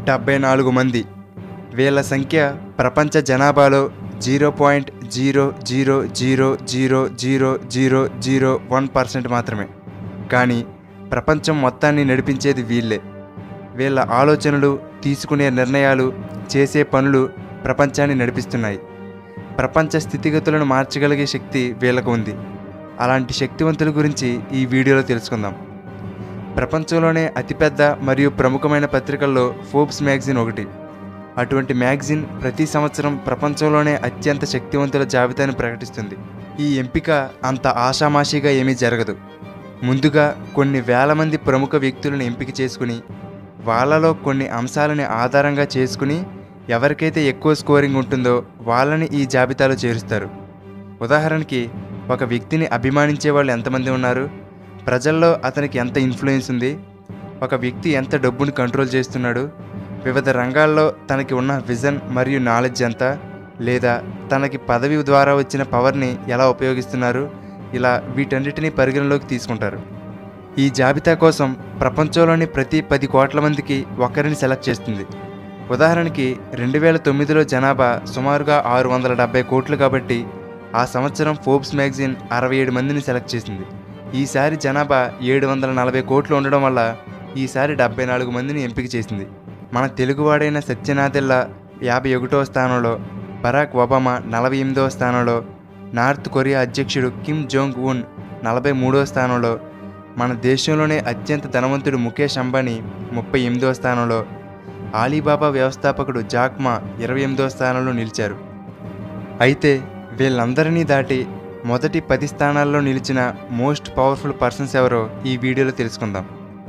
డెబ్బై నాలుగు మంది వీళ్ళ సంఖ్య ప్రపంచ జనాభాలో zero point zero zero zero zero zero zero zero one percent మాత్రమే కానీ ప్రపంచం మొత్తాన్ని నడిపించేది వీళ్ళే వీళ్ళ ఆలోచనలు తీసుకునే నిర్ణయాలు చేసే పనులు ప్రపంచాన్ని నడిపిస్తున్నాయి ప్రపంచ స్థితిగతులను మార్చగలిగే శక్తి వీళ్ళకు ఉంది అలాంటి శక్తివంతుల గురించి ఈ వీడియోలో తెలుసుకుందాం ప్రపంచంలోనే అతిపెద్ద మరియు ప్రముఖమైన పత్రికల్లో ఫోర్బ్స్ మ్యాగజైన్ ఒకటి అటువంటి మ్యాగజైన్ ప్రతి సంవత్సరం ప్రపంచంలోనే అత్యంత శక్తివంతుల జాబితాను ప్రకటిస్తుంది ఈ ఎంపిక అంత ఆషామాషిగా ఏమీ జరగదు ముందుగా కొన్ని వేల మంది ప్రముఖ వ్యక్తులను ఎంపిక చేసుకుని వాళ్ళలో కొన్ని అంశాలని ఆధారంగా చేసుకుని ఎవరికైతే ఎక్కువ స్కోరింగ్ ఉంటుందో వాళ్ళని ఈ జాబితాలో చేరుస్తారు ఉదాహరణకి ఒక వ్యక్తిని అభిమానించే వాళ్ళు ఎంతమంది ఉన్నారు ప్రజల్లో అతనికి ఎంత ఇన్ఫ్లుయెన్స్ ఉంది ఒక వ్యక్తి ఎంత డబ్బుని కంట్రోల్ చేస్తున్నాడు వివిధ రంగాల్లో తనకి ఉన్న విజన్ మరియు నాలెడ్జ్ ఎంత లేదా తనకి పదవి ద్వారా వచ్చిన పవర్ని ఎలా ఉపయోగిస్తున్నారు ఇలా వీటన్నిటిని పరిగణలోకి తీసుకుంటారు ఈ జాబితా కోసం ప్రపంచంలోని ప్రతి పది కోట్ల మందికి ఒకరిని సెలెక్ట్ చేస్తుంది ఉదాహరణకి రెండు వేల తొమ్మిదిలో జనాభా సుమారుగా ఆరు వందల డెబ్బై కోట్లు కాబట్టి ఆ సంవత్సరం ఫోర్బ్స్ మ్యాగజైన్ అరవై ఏడు మందిని సెలెక్ట్ చేసింది ఈసారి జనాభా ఏడు వందల నలభై కోట్లు ఉండడం వల్ల ఈసారి డెబ్బై నాలుగు మందిని ఎంపిక చేసింది మన తెలుగువాడైన సత్యనాథెల్లా యాభై ఒకటో స్థానంలో బరాక్ ఒబామా నలభై ఎనిమిదవ స్థానంలో నార్త్ కొరియా అధ్యక్షుడు కిమ్ జోంగ్ ఉన్ నలభై మూడవ స్థానంలో మన దేశంలోనే అత్యంత ధనవంతుడు ముఖేష్ అంబానీ ముప్పై ఎనిమిదవ స్థానంలో ఆలీబాబా వ్యవస్థాపకుడు జాక్మా ఇరవై ఎనిమిదవ స్థానంలో నిలిచారు అయితే వీళ్ళందరినీ దాటి మొదటి పది స్థానాల్లో నిలిచిన మోస్ట్ పవర్ఫుల్ పర్సన్స్ ఎవరో ఈ వీడియోలో తెలుసుకుందాం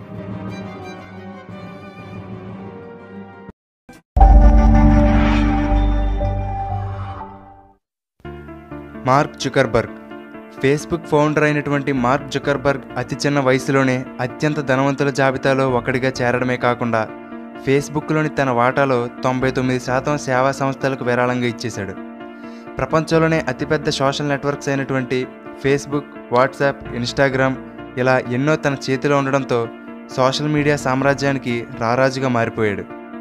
మార్క్ జుకర్బర్గ్ ఫేస్బుక్ ఫౌండర్ అయినటువంటి మార్క్ జుకర్బర్గ్ అతి చిన్న వయసులోనే అత్యంత ధనవంతుల జాబితాలో ఒకటిగా చేరడమే కాకుండా ఫేస్బుక్లోని తన వాటాలో తొంభై తొమ్మిది శాతం సేవా సంస్థలకు విరాళంగా ఇచ్చేశాడు ప్రపంచంలోనే అతిపెద్ద సోషల్ నెట్వర్క్స్ అయినటువంటి ఫేస్బుక్ వాట్సాప్ ఇన్స్టాగ్రామ్ ఇలా ఎన్నో తన చేతిలో ఉండడంతో సోషల్ మీడియా సామ్రాజ్యానికి రారాజుగా మారిపోయాడు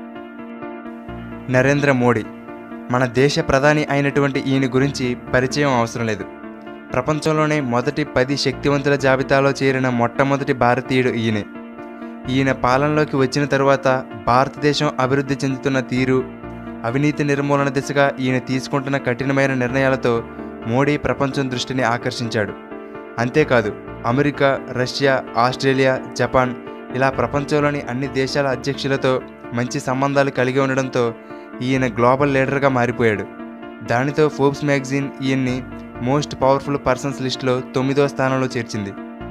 నరేంద్ర మోడీ మన దేశ ప్రధాని అయినటువంటి ఈయన గురించి పరిచయం అవసరం లేదు ప్రపంచంలోనే మొదటి పది శక్తివంతుల జాబితాలో చేరిన మొట్టమొదటి భారతీయుడు ఈయనే ఈయన పాలనలోకి వచ్చిన తరువాత భారతదేశం అభివృద్ధి చెందుతున్న తీరు అవినీతి నిర్మూలన దిశగా ఈయన తీసుకుంటున్న కఠినమైన నిర్ణయాలతో మోడీ ప్రపంచం దృష్టిని ఆకర్షించాడు అంతేకాదు అమెరికా రష్యా ఆస్ట్రేలియా జపాన్ ఇలా ప్రపంచంలోని అన్ని దేశాల అధ్యక్షులతో మంచి సంబంధాలు కలిగి ఉండడంతో ఈయన గ్లోబల్ లీడర్గా మారిపోయాడు దానితో ఫోర్బ్స్ మ్యాగజైన్ ఈయన్ని మోస్ట్ పవర్ఫుల్ పర్సన్స్ లిస్టులో తొమ్మిదో స్థానంలో చేర్చింది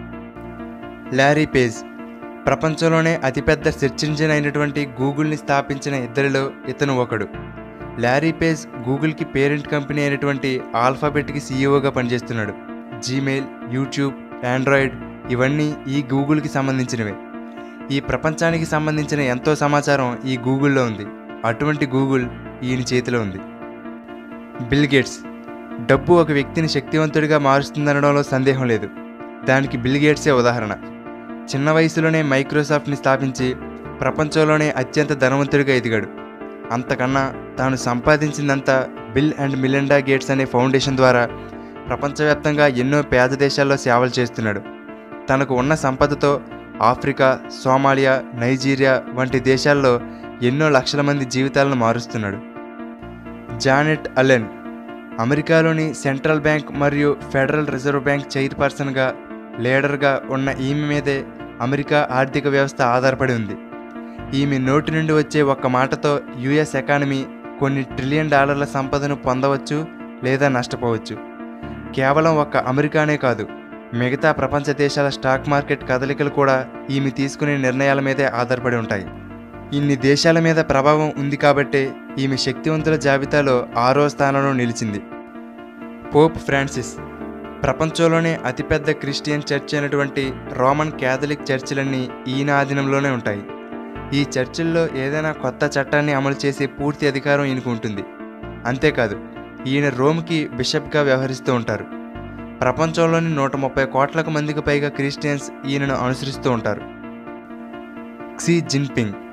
ల్యారీ పేజ్ ప్రపంచంలోనే అతిపెద్ద సెర్చ్ ఇంజిన్ అయినటువంటి గూగుల్ని స్థాపించిన ఇద్దరిలో ఇతను ఒకడు ల్యారీ పేజ్ గూగుల్కి పేరెంట్ కంపెనీ అయినటువంటి ఆల్ఫాబెట్కి సీఈఓగా పనిచేస్తున్నాడు జీమెయిల్ యూట్యూబ్ ఆండ్రాయిడ్ ఇవన్నీ ఈ గూగుల్కి సంబంధించినవే ఈ ప్రపంచానికి సంబంధించిన ఎంతో సమాచారం ఈ గూగుల్లో ఉంది అటువంటి గూగుల్ ఈయన చేతిలో ఉంది బిల్ గేట్స్ డబ్బు ఒక వ్యక్తిని శక్తివంతుడిగా మారుస్తుందనడంలో సందేహం లేదు దానికి బిల్ గేట్సే ఉదాహరణ చిన్న వయసులోనే మైక్రోసాఫ్ట్ని స్థాపించి ప్రపంచంలోనే అత్యంత ధనవంతుడిగా ఎదిగాడు అంతకన్నా తాను సంపాదించిందంతా బిల్ అండ్ మిలిండా గేట్స్ అనే ఫౌండేషన్ ద్వారా ప్రపంచవ్యాప్తంగా ఎన్నో పేద దేశాల్లో సేవలు చేస్తున్నాడు తనకు ఉన్న సంపదతో ఆఫ్రికా సోమాలియా నైజీరియా వంటి దేశాల్లో ఎన్నో లక్షల మంది జీవితాలను మారుస్తున్నాడు జానెట్ అలెన్ అమెరికాలోని సెంట్రల్ బ్యాంక్ మరియు ఫెడరల్ రిజర్వ్ బ్యాంక్ చైర్పర్సన్గా లీడర్గా ఉన్న ఈమె మీదే అమెరికా ఆర్థిక వ్యవస్థ ఆధారపడి ఉంది ఈమె నోటి నుండి వచ్చే ఒక్క మాటతో యుఎస్ ఎకానమీ కొన్ని ట్రిలియన్ డాలర్ల సంపదను పొందవచ్చు లేదా నష్టపోవచ్చు కేవలం ఒక్క అమెరికానే కాదు మిగతా ప్రపంచ దేశాల స్టాక్ మార్కెట్ కదలికలు కూడా ఈమె తీసుకునే నిర్ణయాల మీదే ఆధారపడి ఉంటాయి ఇన్ని దేశాల మీద ప్రభావం ఉంది కాబట్టే ఈమె శక్తివంతుల జాబితాలో ఆరో స్థానంలో నిలిచింది పోప్ ఫ్రాన్సిస్ ప్రపంచంలోనే అతిపెద్ద క్రిస్టియన్ చర్చ్ అయినటువంటి రోమన్ క్యాథలిక్ చర్చిలన్నీ ఈయన ఆధీనంలోనే ఉంటాయి ఈ చర్చిల్లో ఏదైనా కొత్త చట్టాన్ని అమలు చేసే పూర్తి అధికారం ఈయనకు ఉంటుంది అంతేకాదు ఈయన రోమ్కి బిషప్గా వ్యవహరిస్తూ ఉంటారు ప్రపంచంలోని నూట ముప్పై కోట్లకు మందికి పైగా క్రిస్టియన్స్ ఈయనను అనుసరిస్తూ ఉంటారు క్సీ జిన్పింగ్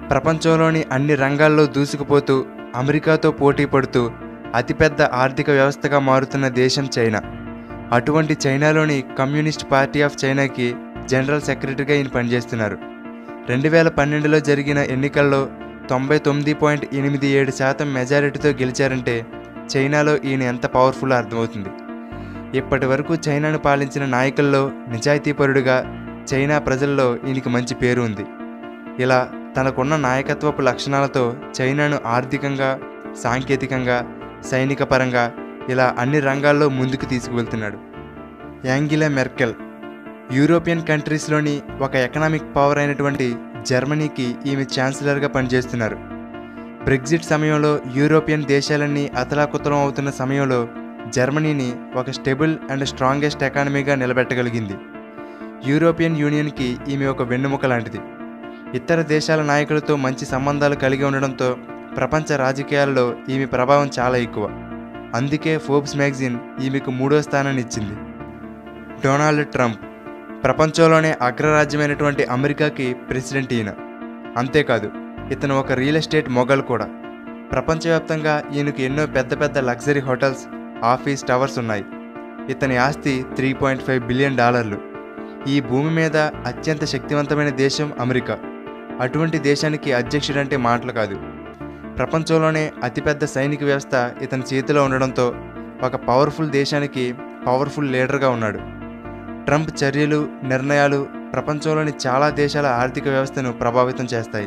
ప్రపంచంలోని అన్ని రంగాల్లో దూసుకుపోతూ అమెరికాతో పోటీ పడుతూ అతిపెద్ద ఆర్థిక వ్యవస్థగా మారుతున్న దేశం చైనా అటువంటి చైనాలోని కమ్యూనిస్ట్ పార్టీ ఆఫ్ చైనాకి జనరల్ సెక్రటరీగా ఈయన పనిచేస్తున్నారు రెండు వేల పన్నెండులో జరిగిన ఎన్నికల్లో తొంభై తొమ్మిది పాయింట్ ఎనిమిది ఏడు శాతం మెజారిటీతో గెలిచారంటే చైనాలో ఈయన ఎంత పవర్ఫుల్ అర్థమవుతుంది ఇప్పటి వరకు చైనాను పాలించిన నాయకుల్లో నిజాయితీపరుడుగా చైనా ప్రజల్లో ఈయనకి మంచి పేరు ఉంది ఇలా తనకున్న నాయకత్వపు లక్షణాలతో చైనాను ఆర్థికంగా సాంకేతికంగా సైనిక పరంగా ఇలా అన్ని రంగాల్లో ముందుకు తీసుకువెళ్తున్నాడు యాంగిలా మెర్కెల్ యూరోపియన్ కంట్రీస్లోని ఒక ఎకనామిక్ పవర్ అయినటువంటి జర్మనీకి ఈమె ఛాన్సలర్గా పనిచేస్తున్నారు బ్రెగ్జిట్ సమయంలో యూరోపియన్ దేశాలన్నీ అతలాకుతలం అవుతున్న సమయంలో జర్మనీని ఒక స్టెబుల్ అండ్ స్ట్రాంగెస్ట్ ఎకానమీగా నిలబెట్టగలిగింది యూరోపియన్ యూనియన్కి ఈమె ఒక వెన్నెముక లాంటిది ఇతర దేశాల నాయకులతో మంచి సంబంధాలు కలిగి ఉండడంతో ప్రపంచ రాజకీయాల్లో ఈమె ప్రభావం చాలా ఎక్కువ అందుకే ఫోర్బ్స్ మ్యాగజైన్ ఈమెకు మూడో స్థానాన్ని ఇచ్చింది డొనాల్డ్ ట్రంప్ ప్రపంచంలోనే అగ్రరాజ్యమైనటువంటి అమెరికాకి ప్రెసిడెంట్ ఈయన అంతేకాదు ఇతను ఒక రియల్ ఎస్టేట్ మొగల్ కూడా ప్రపంచవ్యాప్తంగా ఈయనకు ఎన్నో పెద్ద పెద్ద లగ్జరీ హోటల్స్ ఆఫీస్ టవర్స్ ఉన్నాయి ఇతని ఆస్తి త్రీ పాయింట్ ఫైవ్ బిలియన్ డాలర్లు ఈ భూమి మీద అత్యంత శక్తివంతమైన దేశం అమెరికా అటువంటి దేశానికి అధ్యక్షుడంటే మాటలు కాదు ప్రపంచంలోనే అతిపెద్ద సైనిక వ్యవస్థ ఇతని చేతిలో ఉండడంతో ఒక పవర్ఫుల్ దేశానికి పవర్ఫుల్ లీడర్గా ఉన్నాడు ట్రంప్ చర్యలు నిర్ణయాలు ప్రపంచంలోని చాలా దేశాల ఆర్థిక వ్యవస్థను ప్రభావితం చేస్తాయి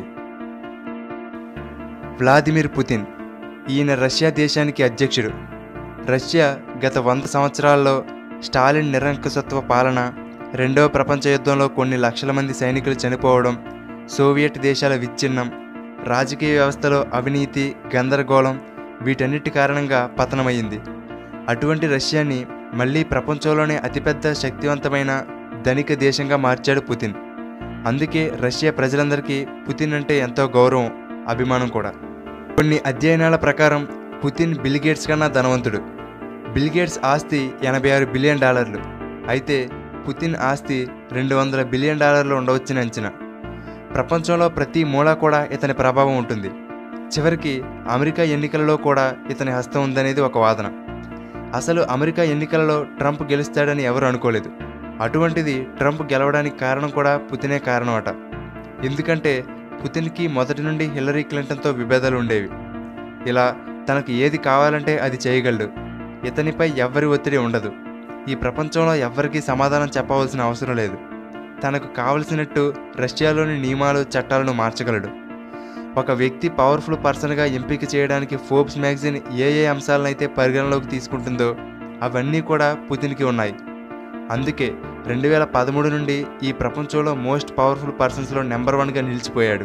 వ్లాదిమిర్ పుతిన్ ఈయన రష్యా దేశానికి అధ్యక్షుడు రష్యా గత వంద సంవత్సరాల్లో స్టాలిన్ నిరంకుశత్వ పాలన రెండవ ప్రపంచ యుద్ధంలో కొన్ని లక్షల మంది సైనికులు చనిపోవడం సోవియట్ దేశాల విచ్ఛిన్నం రాజకీయ వ్యవస్థలో అవినీతి గందరగోళం వీటన్నిటి కారణంగా పతనమైంది అటువంటి రష్యాని మళ్ళీ ప్రపంచంలోనే అతిపెద్ద శక్తివంతమైన ధనిక దేశంగా మార్చాడు పుతిన్ అందుకే రష్యా ప్రజలందరికీ పుతిన్ అంటే ఎంతో గౌరవం అభిమానం కూడా కొన్ని అధ్యయనాల ప్రకారం పుతిన్ బిల్ గేట్స్ కన్నా ధనవంతుడు బిల్ గేట్స్ ఆస్తి ఎనభై ఆరు బిలియన్ డాలర్లు అయితే పుతిన్ ఆస్తి రెండు వందల బిలియన్ డాలర్లు ఉండవచ్చని అంచనా ప్రపంచంలో ప్రతి మూల కూడా ఇతని ప్రభావం ఉంటుంది చివరికి అమెరికా ఎన్నికలలో కూడా ఇతని హస్తం ఉందనేది ఒక వాదన అసలు అమెరికా ఎన్నికలలో ట్రంప్ గెలుస్తాడని ఎవరు అనుకోలేదు అటువంటిది ట్రంప్ గెలవడానికి కారణం కూడా పుతినే కారణం అట ఎందుకంటే పుతిన్కి మొదటి నుండి హిల్లరీ క్లింటన్తో విభేదాలు ఉండేవి ఇలా తనకు ఏది కావాలంటే అది చేయగలడు ఇతనిపై ఎవ్వరి ఒత్తిడి ఉండదు ఈ ప్రపంచంలో ఎవ్వరికీ సమాధానం చెప్పవలసిన అవసరం లేదు తనకు కావలసినట్టు రష్యాలోని నియమాలు చట్టాలను మార్చగలడు ఒక వ్యక్తి పవర్ఫుల్ పర్సన్గా ఎంపిక చేయడానికి ఫోర్బ్స్ మ్యాగజైన్ ఏ ఏ అంశాలనైతే పరిగణలోకి తీసుకుంటుందో అవన్నీ కూడా పుతిన్కి ఉన్నాయి అందుకే రెండు వేల పదమూడు నుండి ఈ ప్రపంచంలో మోస్ట్ పవర్ఫుల్ పర్సన్స్లో నెంబర్ వన్గా నిలిచిపోయాడు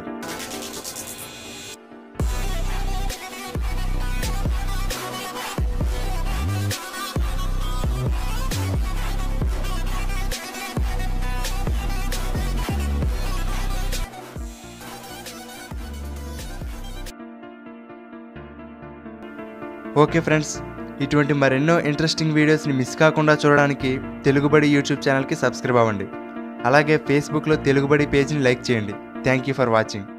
ఓకే ఫ్రెండ్స్ ఇటువంటి మరెన్నో ఇంట్రెస్టింగ్ వీడియోస్ని మిస్ కాకుండా చూడడానికి తెలుగుబడి యూట్యూబ్ ఛానల్కి సబ్స్క్రైబ్ అవ్వండి అలాగే ఫేస్బుక్లో తెలుగుబడి పేజ్ని లైక్ చేయండి థ్యాంక్ యూ ఫర్ వాచింగ్